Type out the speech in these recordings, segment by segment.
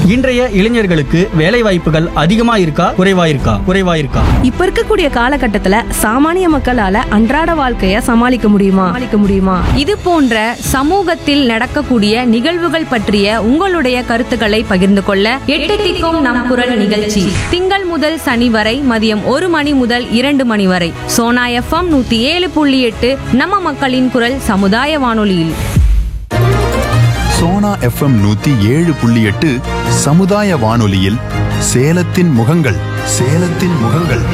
இன்றைய இளைஞர்களுக்கு வேலை வாய்ப்புகள் அதிகமா இருக்கா குறைவா இருக்கா குறைவா இருக்கா இப்ப இருக்கக்கூடிய காலகட்டத்துல சாமானிய மக்களால அன்றாட வாழ்க்கைய சமாளிக்க முடியுமா சமாளிக்க முடியுமா இது போன்ற சமூகத்தில் நடக்கக்கூடிய நிகழ்வுகள் பற்றிய உங்களுடைய கருத்துக்களை பகிர்ந்து கொள்ள எட்டு திக்கும் நம் குரல் நிகழ்ச்சி திங்கள் முதல் சனி வரை மதியம் ஒரு மணி முதல் இரண்டு மணி வரை சோனா எஃப்எம் நூத்தி ஏழு புள்ளி எட்டு நம்ம மக்களின் குரல் சமுதாய வானொலியில் சோனா எஃப்எம் நூத்தி ஏழு புள்ளி எட்டு சமுதாய வானொலியில் சேலத்தின் முகங்கள் சேலத்தின் முகங்கள்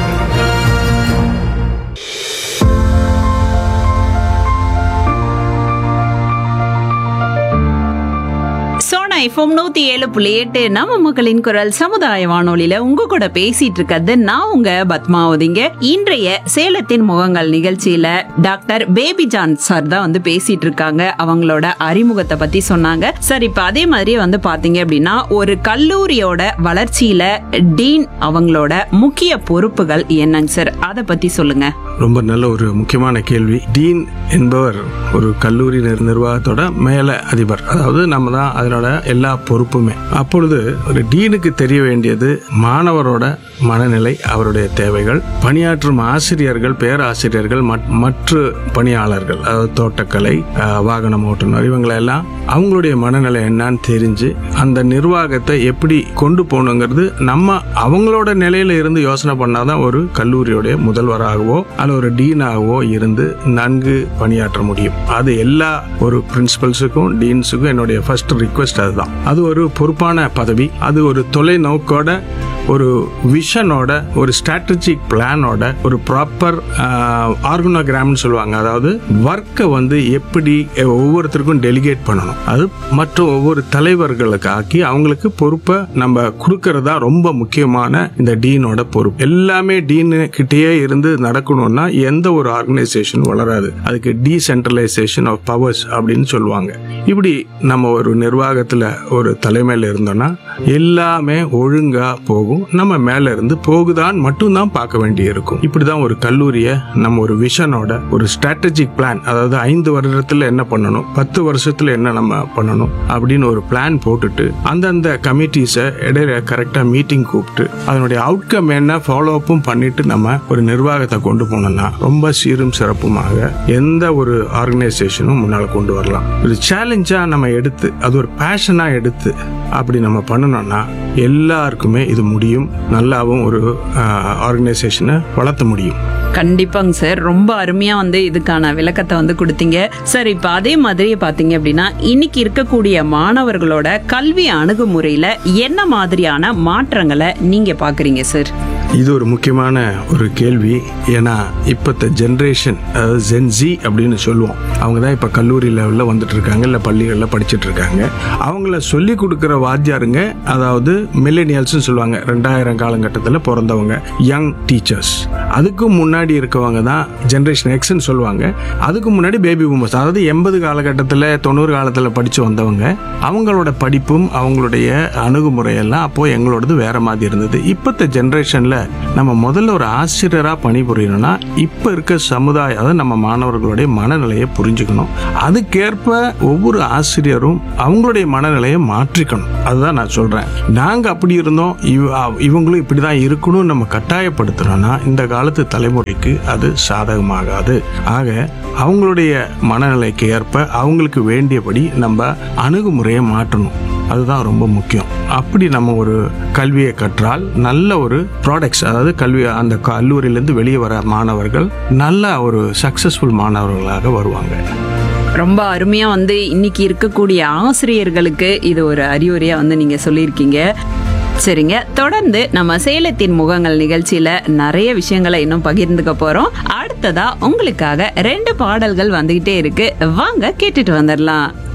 சோனா எஃப்எம் நூத்தி ஏழு புள்ளி எட்டு நம்ம மக்களின் குரல் சமுதாய வானொலியில உங்க கூட பேசிட்டு இருக்கிறது நான் உங்க பத்மாவதிங்க இன்றைய சேலத்தின் முகங்கள் நிகழ்ச்சியில டாக்டர் பேபி ஜான் சார் தான் வந்து பேசிட்டு இருக்காங்க அவங்களோட அறிமுகத்தை பத்தி சொன்னாங்க சார் இப்ப அதே மாதிரி வந்து பாத்தீங்க அப்படின்னா ஒரு கல்லூரியோட வளர்ச்சியில டீன் அவங்களோட முக்கிய பொறுப்புகள் என்னங்க சார் அதை பத்தி சொல்லுங்க ரொம்ப நல்ல ஒரு முக்கியமான கேள்வி டீன் என்பவர் ஒரு கல்லூரி நிர்- நிர்வாகத்தோட மேல அதிபர் அதாவது நம்ம தான் அதனோட எல்லா பொறுப்புமே அப்பொழுது ஒரு டீனுக்கு தெரிய வேண்டியது மாணவரோட மனநிலை அவருடைய தேவைகள் பணியாற்றும் ஆசிரியர்கள் பேராசிரியர்கள் மற்- மற்ற பணியாளர்கள் அதாவது தோட்டக்கலை அஹ், வாகனம் ஓட்டுநர் இவங்களை எல்லாம் அவங்களுடைய மனநிலை என்னன்னு தெரிஞ்சு அந்த நிர்வாகத்தை எப்படி கொண்டு போகணுங்கிறது நம்ம அவங்களோட நிலையில இருந்து யோசனை பண்ணாதான் ஒரு கல்லூரியுடைய முதல்வராகவோ அல்ல ஒரு டீனாகவோ இருந்து நன்கு பணியாற்ற முடியும் அது எல்லா ஒரு பிரின்சிபல்ஸுக்கும் டீன்ஸுக்கும் என்னுடைய ஃபர்ஸ்ட் ரிக்வெஸ்ட் அதுதான் அது ஒரு பொறுப்பான பதவி அது ஒரு தொலைநோக்கோட ஒரு விஷனோட ஒரு ஸ்ட்ராட்டஜிக் பிளானோட ஒரு ப்ராப்பர் ஆர்கனோகிராம்னு சொல்லுவாங்க அதாவது ஒர்க்கை வந்து எப்படி ஒவ்வொருத்தருக்கும் டெலிகேட் பண்ணணும் அது மற்றும் ஒவ்வொரு தலைவர்களுக்கு ஆக்கி அவங்களுக்கு பொறுப்பை நம்ம கொடுக்கறதா ரொம்ப முக்கியமான இந்த டீனோட பொறுப்பு எல்லாமே டீன் கிட்டேயே இருந்து நடக்கணும்னா எந்த ஒரு ஆர்கனைசேஷன் வளராது அதுக்கு டீசென்ட்ரலைசேஷன் ஆஃப் பவர்ஸ் அப்படின்னு சொல்லுவாங்க இப்படி நம்ம ஒரு நிர்வாகத்துல ஒரு தலைமையில இருந்தோம்னா எல்லாமே ஒழுங்கா போகும் நம்ம மேல இருந்து போகுதான் மட்டும்தான் பார்க்க வேண்டி இருக்கும் இப்படிதான் ஒரு கல்லூரியை நம்ம ஒரு விஷனோட ஒரு ஸ்ட்ராட்டஜிக் பிளான் அதாவது ஐந்து வருடத்துல என்ன பண்ணணும் பத்து வருஷத்துல என்ன நம்ம பண்ணணும் அப்படின்னு ஒரு பிளான் போட்டுட்டு அந்தந்த கமிட்டிஸை இடையில கரெக்டா மீட்டிங் கூப்பிட்டு அதனுடைய அவுட்கம் என்ன ஃபாலோ அப்பும் பண்ணிட்டு நம்ம ஒரு நிர்வாகத்தை கொண்டு போனோம்னா ரொம்ப சீரும் சிறப்புமாக எந்த ஒரு ஆர்கனைசேஷனும் முன்னால கொண்டு வரலாம் ஒரு சேலஞ்சா நம்ம எடுத்து அது ஒரு பேஷனா எடுத்து அப்படி நம்ம பண்ணணும்னா எல்லாருக்குமே இது முடியும் நல்லாவும் ஒரு ஆர்கனைசேஷனை வளர்த்த முடியும் கண்டிப்பாங்க சார் ரொம்ப அருமையா வந்து இதுக்கான விளக்கத்தை வந்து கொடுத்தீங்க சார் இப்ப அதே மாதிரி பாத்தீங்க அப்படின்னா இன்னைக்கு இருக்கக்கூடிய மாணவர்களோட கல்வி அணுகுமுறையில என்ன மாதிரியான மாற்றங்களை நீங்க பாக்குறீங்க சார் இது ஒரு முக்கியமான ஒரு கேள்வி ஏன்னா இப்பத்த ஜென்ரேஷன் அதாவது ஜென்ஜி அப்படின்னு சொல்லுவோம் அவங்க தான் இப்போ கல்லூரி லெவலில் வந்துட்டு இருக்காங்க இல்லை பள்ளிகளில் படிச்சுட்டு இருக்காங்க அவங்கள சொல்லி கொடுக்குற வாத்தியாருங்க அதாவது மில்லேனியல்ஸ்னு சொல்லுவாங்க ரெண்டாயிரம் காலகட்டத்தில் பிறந்தவங்க யங் டீச்சர்ஸ் அதுக்கு முன்னாடி இருக்கவங்க தான் ஜென்ரேஷன் எக்ஸ்ன்னு சொல்லுவாங்க அதுக்கு முன்னாடி பேபி பூமர்ஸ் அதாவது எண்பது காலகட்டத்தில் தொண்ணூறு காலத்தில் படித்து வந்தவங்க அவங்களோட படிப்பும் அவங்களுடைய அணுகுமுறையெல்லாம் அப்போ எங்களோடது வேற மாதிரி இருந்தது இப்பத்த ஜென்ரேஷன்ல நம்ம முதல்ல ஒரு ஆசிரியரா பணிபுரியணும்னா இப்ப இருக்க சமுதாயம் அதாவது நம்ம மாணவர்களுடைய மனநிலையை புரிஞ்சுக்கணும் அதுக்கேற்ப ஒவ்வொரு ஆசிரியரும் அவங்களுடைய மனநிலையை மாற்றிக்கணும் அதுதான் நான் சொல்றேன் நாங்க அப்படி இருந்தோம் இவ- அவ- இவங்களும் இப்படிதான் இருக்கணும்னு நம்ம கட்டாயப்படுத்துறோம்னா இந்த காலத்து தலைமுறைக்கு அது சாதகமாகாது ஆக அவங்களுடைய மனநிலைக்கு ஏற்ப அவங்களுக்கு வேண்டியபடி நம்ம அணுகுமுறையை மாற்றணும் அதுதான் ரொம்ப முக்கியம் அப்படி நம்ம ஒரு கல்வியை கற்றால் நல்ல ஒரு ப்ராடக்ட்ஸ் அதாவது கல்வி அந்த கல்லூரியிலேருந்து வெளியே வர மாணவர்கள் நல்ல ஒரு சக்சஸ்ஃபுல் மாணவர்களாக வருவாங்க ரொம்ப அருமையா வந்து இன்னைக்கு இருக்கக்கூடிய ஆசிரியர்களுக்கு இது ஒரு அறிவுரையா வந்து நீங்க சொல்லியிருக்கீங்க சரிங்க தொடர்ந்து நம்ம சேலத்தின் முகங்கள் நிகழ்ச்சியில நிறைய விஷயங்களை இன்னும் பகிர்ந்துக்க போறோம் அடுத்ததா உங்களுக்காக ரெண்டு பாடல்கள் வந்துகிட்டே இருக்கு வாங்க கேட்டுட்டு வந்துடலாம்